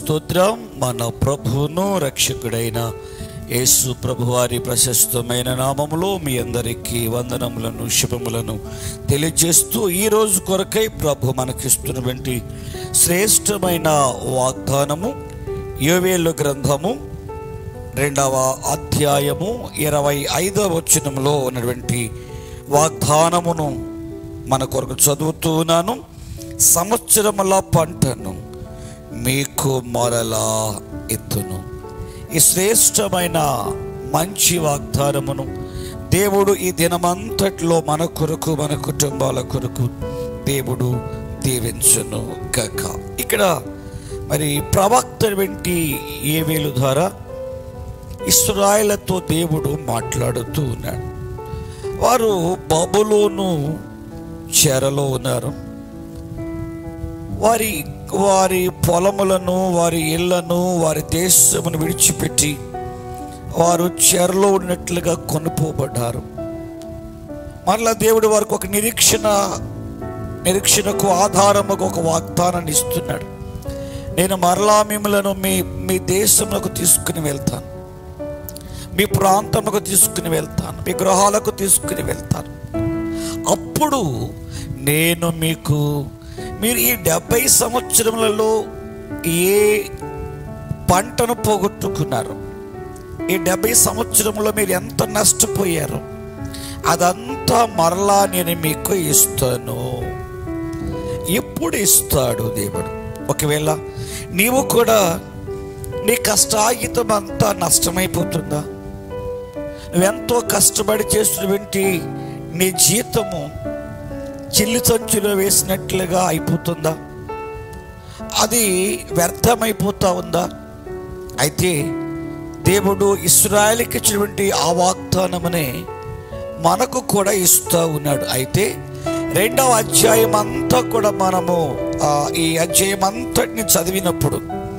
స్తోత్రం మన ప్రభువును రక్షకుడైన యేసు ప్రభువారి ప్రశస్తమైన నామములో మీ అందరికీ వందనములను శుభములను తెలియజేస్తూ ఈ రోజు కొరకై ప్రభు మనకిస్తున్నటువంటి శ్రేష్టమైన వాగ్దానము యోవేలు గ్రంథము రెండవ అధ్యాయము ఇరవై ఐదవ వచనంలో ఉన్నటువంటి వాగ్దానమును మన కొరకు చదువుతూ ఉన్నాను సంవత్సరముల పంటను మీకు మరలా ఎత్తును ఈ శ్రేష్టమైన మంచి వాగ్దానమును దేవుడు ఈ దినమంతట్లో మన కొరకు మన కుటుంబాల కొరకు దేవుడు దీవించును గక ఇక్కడ మరి ప్రవక్త వెంటి ఏ వేలు ద్వారా ఇస్రాయలతో దేవుడు మాట్లాడుతూ ఉన్నాడు వారు బబులోను చెరలో ఉన్నారు వారి వారి పొలములను వారి ఇళ్లను వారి దేశమును విడిచిపెట్టి వారు చెరలో ఉన్నట్లుగా కొనుపోబడ్డారు మరలా దేవుడు వారికి ఒక నిరీక్షణ నిరీక్షణకు ఆధారముగా ఒక వాగ్దానాన్ని ఇస్తున్నాడు నేను మరలా మిమ్మలను మీ మీ దేశములకు తీసుకుని వెళ్తాను మీ ప్రాంతముకు తీసుకుని వెళ్తాను మీ గృహాలకు తీసుకుని వెళ్తాను అప్పుడు నేను మీకు మీరు ఈ డెబ్బై సంవత్సరములలో ఏ పంటను పోగొట్టుకున్నారు ఈ డెబ్బై సంవత్సరంలో మీరు ఎంత నష్టపోయారు అదంతా మరలా నేను మీకు ఇస్తాను ఎప్పుడు ఇస్తాడు దేవుడు ఒకవేళ నీవు కూడా నీ కష్టాయితం అంతా నష్టమైపోతుందా నువ్వెంతో కష్టపడి చేసినటువంటి నీ జీతము చిల్లి సంచులో వేసినట్లుగా అయిపోతుందా అది వ్యర్థమైపోతా ఉందా అయితే దేవుడు ఇస్రాయల్కి ఇచ్చినటువంటి ఆ వాగ్దానమనే మనకు కూడా ఇస్తూ ఉన్నాడు అయితే రెండవ అధ్యాయం అంతా కూడా మనము ఆ, ఈ అధ్యాయం అంతటిని చదివినప్పుడు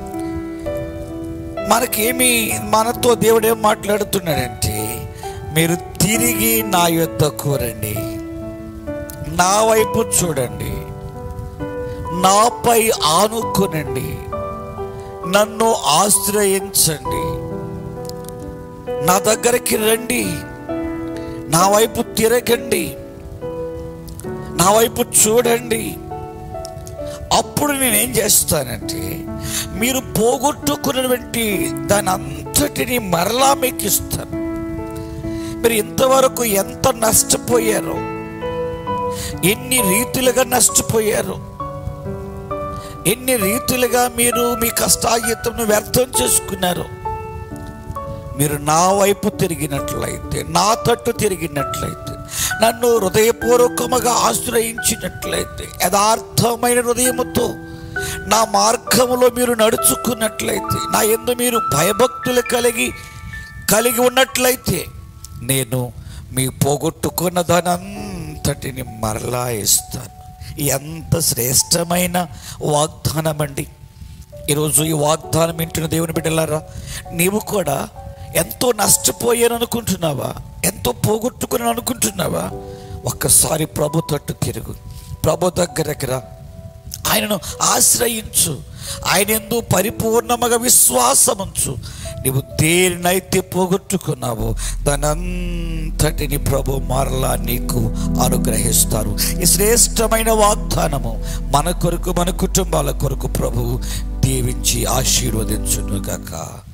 మనకేమి మనతో దేవుడు ఏం మాట్లాడుతున్నాడంటే మీరు తిరిగి నా యొద్దకు రండి నా వైపు చూడండి నాపై ఆనుకునండి నన్ను ఆశ్రయించండి నా దగ్గరికి రండి నా వైపు తిరగండి నా వైపు చూడండి అప్పుడు నేనేం చేస్తానంటే మీరు పోగొట్టుకున్నటువంటి దాని అంతటిని మరలా మీకు ఇస్తాను మీరు ఇంతవరకు ఎంత నష్టపోయారో ఎన్ని రీతులుగా నష్టపోయారు ఎన్ని రీతులుగా మీరు మీ కష్టాయుతంను వ్యర్థం చేసుకున్నారు మీరు నా వైపు తిరిగినట్లయితే నా తట్టు తిరిగినట్లయితే నన్ను హృదయపూర్వకముగా ఆశ్రయించినట్లయితే యథార్థమైన హృదయముతో నా మార్గములో మీరు నడుచుకున్నట్లయితే నా ఎందు మీరు భయభక్తులు కలిగి కలిగి ఉన్నట్లయితే నేను మీ పోగొట్టుకున్న దానంతటిని మరలా ఇస్తాను ఎంత శ్రేష్టమైన వాగ్దానం అండి ఈరోజు ఈ వాగ్దానం వింటున్న దేవుని బిడ్డలారా నీవు కూడా ఎంతో నష్టపోయాను అనుకుంటున్నావా ఎంతో పోగొట్టుకుని అనుకుంటున్నావా ఒక్కసారి ప్రభు తట్టు తిరుగు ప్రభు దగ్గరకు రా ఆయనను ఆశ్రయించు ఆయన ఎందు పరిపూర్ణముగా విశ్వాసముంచు నీవు దేనినైతే పోగొట్టుకున్నావో దానంతటిని ప్రభు మరలా నీకు అనుగ్రహిస్తారు ఈ శ్రేష్టమైన వాగ్దానము మన కొరకు మన కుటుంబాల కొరకు ప్రభు దీవించి ఆశీర్వదించును గాక